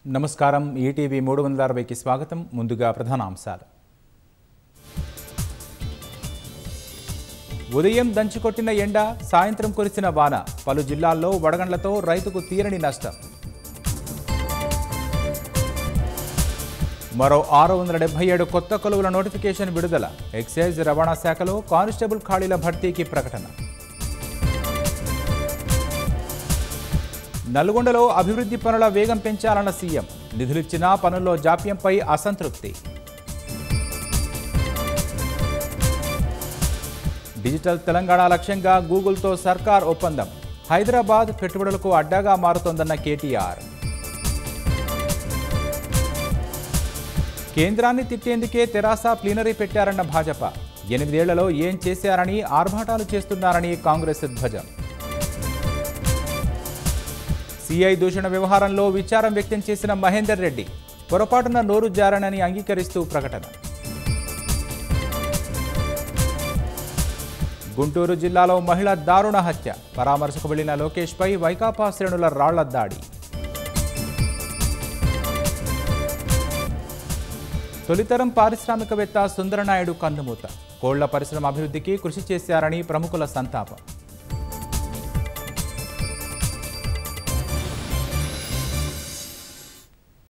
నమస్కారం ఈటీవీ మూడు వందల అరవైకి స్వాగతం ముందుగా ప్రధాన అంశాలు ఉదయం దంచుకొట్టిన ఎండ సాయంత్రం కురిసిన వాన పలు జిల్లాల్లో వడగండ్లతో రైతుకు తీరని నష్టం మరో ఆరు వందల డెబ్బై ఏడు కొత్త కొలువుల నోటిఫికేషన్ విడుదల ఎక్సైజ్ రవాణా శాఖలో కానిస్టేబుల్ ఖాళీల భర్తీకి ప్రకటన నల్గొండలో అభివృద్ధి పనుల వేగం పెంచాలన్న సీఎం నిధులిచ్చినా పనుల్లో జాప్యంపై అసంతృప్తి డిజిటల్ తెలంగాణ లక్ష్యంగా గూగుల్తో సర్కార్ ఒప్పందం హైదరాబాద్ పెట్టుబడులకు అడ్డాగా మారుతోందన్న కేటీఆర్ కేంద్రాన్ని తిట్టేందుకే తెరాస ప్లీనరీ పెట్టారన్న భాజపా ఎనిమిదేళ్లలో ఏం చేశారని ఆర్భాటాలు చేస్తున్నారని కాంగ్రెస్ ధ్వజం సిఐ దూషణ వ్యవహారంలో విచారం వ్యక్తం చేసిన మహేందర్ రెడ్డి పొరపాటున నోరు జారనని అంగీకరిస్తూ ప్రకటన గుంటూరు జిల్లాలో మహిళ దారుణ హత్య పరామర్శకు వెళ్లిన లోకేష్పై వైకాపా శ్రేణుల రాళ్ల దాడి తొలితరం పారిశ్రామికవేత్త సుందరనాయుడు కన్నుమూత కోళ్ల పరిశ్రమ అభివృద్ధికి కృషి చేశారని ప్రముఖుల సంతాపం